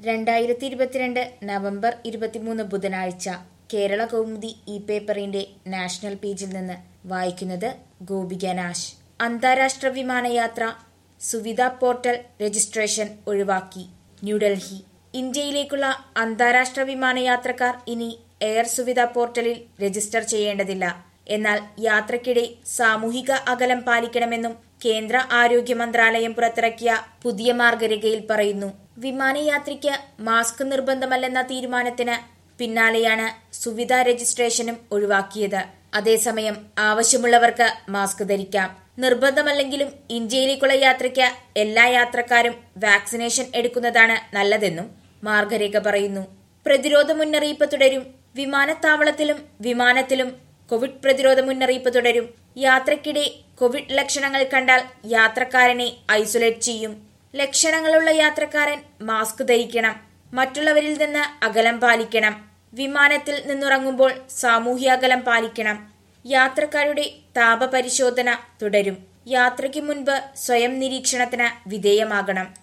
രണ്ടായിരത്തി ഇരുപത്തിരണ്ട് നവംബർ ഇരുപത്തിമൂന്ന് ബുധനാഴ്ച കേരള കൗമുദി ഇ പേപ്പറിന്റെ നാഷണൽ പേജിൽ നിന്ന് വായിക്കുന്നത് ഗോപിക നാശ് അന്താരാഷ്ട്ര വിമാനയാത്ര സുവിധ പോർട്ടൽ രജിസ്ട്രേഷൻ ഒഴിവാക്കി ന്യൂഡൽഹി ഇന്ത്യയിലേക്കുള്ള അന്താരാഷ്ട്ര വിമാനയാത്രക്കാർ ഇനി എയർ സുവിധ പോർട്ടലിൽ രജിസ്റ്റർ ചെയ്യേണ്ടതില്ല എന്നാൽ യാത്രക്കിടെ സാമൂഹിക അകലം പാലിക്കണമെന്നും കേന്ദ്ര ആരോഗ്യ മന്ത്രാലയം പുറത്തിറക്കിയ പുതിയ മാർഗരേഖയിൽ പറയുന്നു വിമാനയാത്രയ്ക്ക് മാസ്ക് നിർബന്ധമല്ലെന്ന തീരുമാനത്തിന് പിന്നാലെയാണ് സുവിധ രജിസ്ട്രേഷനും ഒഴിവാക്കിയത് അതേസമയം ആവശ്യമുള്ളവർക്ക് മാസ്ക് ധരിക്കാം നിർബന്ധമല്ലെങ്കിലും ഇന്ത്യയിലേക്കുള്ള യാത്രയ്ക്ക് എല്ലാ യാത്രക്കാരും വാക്സിനേഷൻ എടുക്കുന്നതാണ് നല്ലതെന്നും മാർഗരേഖ പറയുന്നു പ്രതിരോധ മുന്നറിയിപ്പ് തുടരും വിമാനത്താവളത്തിലും വിമാനത്തിലും കോവിഡ് പ്രതിരോധ മുന്നറിയിപ്പ് തുടരും യാത്രക്കിടെ കോവിഡ് ലക്ഷണങ്ങൾ കണ്ടാൽ യാത്രക്കാരനെ ഐസൊലേറ്റ് ചെയ്യും ലക്ഷണങ്ങളുള്ള യാത്രക്കാരൻ മാസ്ക് ധരിക്കണം മറ്റുള്ളവരിൽ നിന്ന് അകലം പാലിക്കണം വിമാനത്തിൽ നിന്നിറങ്ങുമ്പോൾ സാമൂഹ്യ അകലം പാലിക്കണം യാത്രക്കാരുടെ താപപരിശോധന തുടരും യാത്രയ്ക്ക് മുൻപ് സ്വയം നിരീക്ഷണത്തിന് വിധേയമാകണം